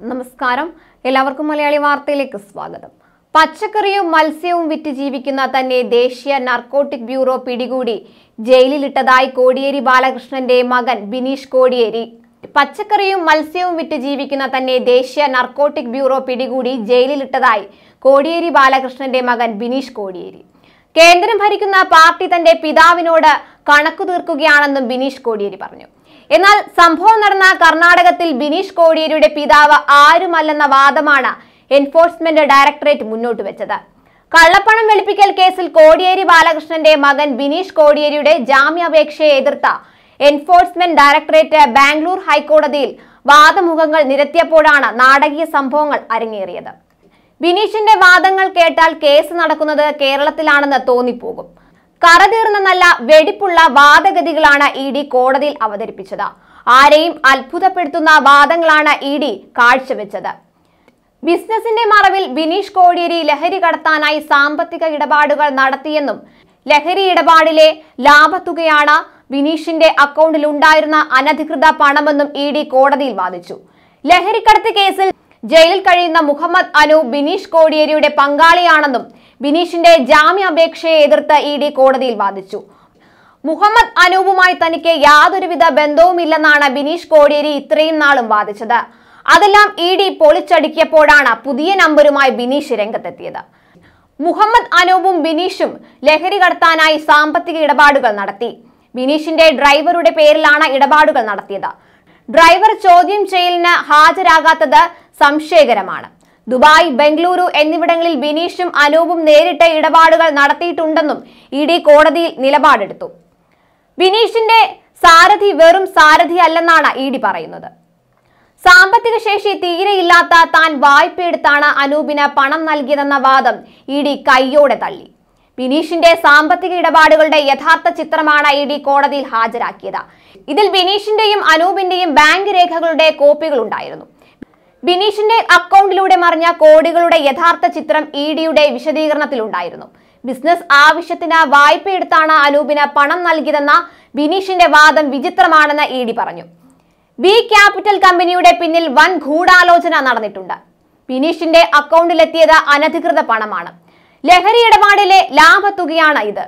നമസ്കാരം എല്ലാവർക്കും മലയാളി വാർത്തയിലേക്ക് സ്വാഗതം പച്ചക്കറിയും മത്സ്യവും വിറ്റ് ജീവിക്കുന്ന തന്നെ ദേശീയ നർക്കോട്ടിക് ബ്യൂറോ പിടികൂടി ജയിലിലിട്ടതായി കോടിയേരി ബാലകൃഷ്ണന്റെ മകൻ ബിനീഷ് കോടിയേരി പച്ചക്കറിയും മത്സ്യവും വിറ്റ് ജീവിക്കുന്ന തന്നെ ദേശീയ നർക്കോട്ടിക് ബ്യൂറോ പിടികൂടി ജയിലിലിട്ടതായി കോടിയേരി ബാലകൃഷ്ണന്റെ മകൻ ബിനീഷ് കോടിയേരി കേന്ദ്രം ഭരിക്കുന്ന പാർട്ടി തന്റെ പിതാവിനോട് കണക്കു തീർക്കുകയാണെന്നും ബിനീഷ് കോടിയേരി പറഞ്ഞു എന്നാൽ സംഭവം നടന്ന കർണാടകത്തിൽ ബിനീഷ് കോടിയേരിയുടെ പിതാവ് ആരുമല്ലെന്ന വാദമാണ് എൻഫോഴ്സ്മെന്റ് ഡയറക്ടറേറ്റ് മുന്നോട്ട് വെച്ചത് കള്ളപ്പണം വെളുപ്പിക്കൽ കേസിൽ കോടിയേരി ബാലകൃഷ്ണന്റെ മകൻ ബിനീഷ് കോടിയേരിയുടെ ജാമ്യാപേക്ഷയെ എതിർത്ത എൻഫോഴ്സ്മെന്റ് ഡയറക്ടറേറ്റ് ബാംഗ്ലൂർ ഹൈക്കോടതിയിൽ വാദമുഖങ്ങൾ നിരത്തിയപ്പോഴാണ് നാടകീയ സംഭവങ്ങൾ അരങ്ങേറിയത് ബിനീഷിന്റെ വാദങ്ങൾ കേട്ടാൽ കേസ് നടക്കുന്നത് കേരളത്തിലാണെന്ന് തോന്നിപ്പോകും കറതീർന്ന നല്ല വെടിപ്പുള്ള വാദഗതികളാണ് ഇ ഡി കോടതിയിൽ അവതരിപ്പിച്ചത് ആരെയും അത്ഭുതപ്പെടുത്തുന്ന വാദങ്ങളാണ് ഇ ഡി കാഴ്ചവെച്ചത് ബിസിനസിന്റെ മറവിൽ ബിനീഷ് കോടിയേരി ലഹരി കടത്താനായി സാമ്പത്തിക ഇടപാടുകൾ നടത്തിയെന്നും ലഹരി ഇടപാടിലെ ലാഭത്തുകയാണ് ബിനീഷിന്റെ അക്കൗണ്ടിൽ ഉണ്ടായിരുന്ന അനധികൃത പണമെന്നും ഇ ഡി കോടതിയിൽ വാദിച്ചു ലഹരിക്കടത്ത് കേസിൽ ജയിലിൽ കഴിയുന്ന മുഹമ്മദ് അനു ബിനീഷ് കോടിയേരിയുടെ പങ്കാളിയാണെന്നും ബിനീഷിന്റെ ജാമ്യാപേക്ഷയെ എതിർത്ത് ഇ ഡി കോടതിയിൽ വാദിച്ചു മുഹമ്മദ് അനൂപുമായി തനിക്ക് യാതൊരുവിധ ബന്ധവുമില്ലെന്നാണ് ബിനീഷ് കോടിയേരി ഇത്രയും നാളും വാദിച്ചത് അതെല്ലാം ഇ ഡി പൊളിച്ചടുക്കിയപ്പോഴാണ് പുതിയ നമ്പരുമായി ബിനീഷ് രംഗത്തെത്തിയത് മുഹമ്മദ് അനൂപും ബിനീഷും ലഹരി കടത്താനായി സാമ്പത്തിക ഇടപാടുകൾ നടത്തി ബിനീഷിന്റെ ഡ്രൈവറുടെ പേരിലാണ് ഇടപാടുകൾ നടത്തിയത് ഡ്രൈവർ ചോദ്യം ചെയ്യലിന് ഹാജരാകാത്തത് സംശയകരമാണ് ദുബായ് ബംഗളൂരു എന്നിവിടങ്ങളിൽ ബിനീഷും അനൂപും നേരിട്ട് ഇടപാടുകൾ നടത്തിയിട്ടുണ്ടെന്നും ഇ ഡി കോടതിയിൽ നിലപാടെടുത്തു ബിനീഷിന്റെ സാരഥി വെറും സാരഥി അല്ലെന്നാണ് ഇ ഡി പറയുന്നത് സാമ്പത്തിക ശേഷി തീരെയില്ലാത്ത താൻ വായ്പയെടുത്താണ് അനൂപിന് പണം നൽകിയതെന്ന വാദം ഇ ഡി കൈയോടെ തള്ളി ബിനീഷിന്റെ സാമ്പത്തിക ഇടപാടുകളുടെ യഥാർത്ഥ ചിത്രമാണ് ഇ ഡി കോടതിയിൽ ഹാജരാക്കിയത് ഇതിൽ ബിനീഷിന്റെയും അനൂപിന്റെയും ബാങ്ക് രേഖകളുടെ കോപ്പികൾ ഉണ്ടായിരുന്നു ബിനീഷിന്റെ അക്കൗണ്ടിലൂടെ മറിഞ്ഞ കോടികളുടെ യഥാർത്ഥ ചിത്രം ഇ ഡിയുടെ വിശദീകരണത്തിലുണ്ടായിരുന്നു ബിസിനസ് ആവശ്യത്തിന് വായ്പയെടുത്താണ് അനൂപിന് പണം നൽകിയതെന്ന ബിനീഷിന്റെ വാദം വിചിത്രമാണെന്ന് ഇ ഡി പറഞ്ഞു ബി ക്യാപിറ്റൽ കമ്പനിയുടെ പിന്നിൽ വൻ ഗൂഢാലോചന നടന്നിട്ടുണ്ട് ബിനീഷിന്റെ അക്കൗണ്ടിലെത്തിയത് അനധികൃത പണമാണ് ലഹരി ഇടപാടിലെ ലാഭത്തുകയാണ് ഇത്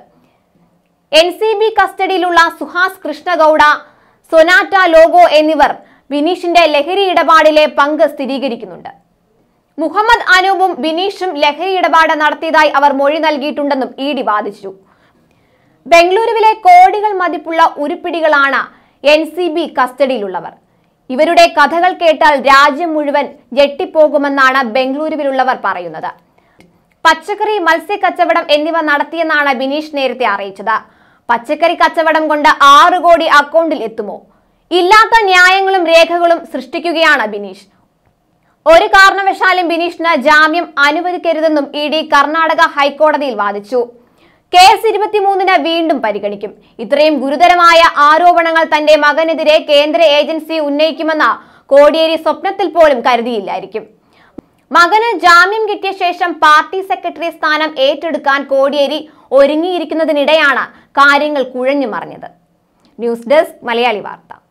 എൻ സി ബി കസ്റ്റഡിയിലുള്ള സുഹാസ് കൃഷ്ണഗൌഡ സൊനാറ്റ ലോഗോ എന്നിവർ ബിനീഷിന്റെ ലഹരി ഇടപാടിലെ പങ്ക് സ്ഥിരീകരിക്കുന്നുണ്ട് മുഹമ്മദ് അനൂപും ബിനീഷും ലഹരി ഇടപാട് നടത്തിയതായി അവർ മൊഴി നൽകിയിട്ടുണ്ടെന്നും ഇ ഡി വാദിച്ചു ബംഗളൂരുവിലെ കോടികൾ മതിപ്പുള്ള ഉരുപ്പിടികളാണ് എൻ സി ബി കസ്റ്റഡിയിലുള്ളവർ ഇവരുടെ കഥകൾ കേട്ടാൽ രാജ്യം മുഴുവൻ ഞെട്ടിപ്പോകുമെന്നാണ് ബംഗളൂരുവിലുള്ളവർ പറയുന്നത് പച്ചക്കറി മത്സ്യ കച്ചവടം എന്നിവ നടത്തിയെന്നാണ് ബിനീഷ് നേരത്തെ അറിയിച്ചത് പച്ചക്കറി കച്ചവടം കൊണ്ട് ആറ് കോടി അക്കൗണ്ടിൽ എത്തുമോ ഇല്ലാത്ത ന്യായങ്ങളും രേഖകളും സൃഷ്ടിക്കുകയാണ് ബിനീഷ് ഒരു കാരണവശാലും ബിനീഷിന് ജാമ്യം അനുവദിക്കരുതെന്നും ഇ ഡി കർണാടക ഹൈക്കോടതിയിൽ വാദിച്ചു കേസ് ഇരുപത്തിമൂന്നിന് വീണ്ടും പരിഗണിക്കും ഇത്രയും ഗുരുതരമായ ആരോപണങ്ങൾ തന്റെ മകനെതിരെ കേന്ദ്ര ഏജൻസി ഉന്നയിക്കുമെന്ന് കോടിയേരി സ്വപ്നത്തിൽ പോലും കരുതിയില്ലായിരിക്കും മകന് ജാമ്യം കിട്ടിയ ശേഷം പാർട്ടി സെക്രട്ടറി സ്ഥാനം ഏറ്റെടുക്കാൻ കോടിയേരി ഒരുങ്ങിയിരിക്കുന്നതിനിടെയാണ് കാര്യങ്ങൾ കുഴഞ്ഞു മറിഞ്ഞത് ന്യൂസ് ഡെസ്ക് മലയാളി വാർത്ത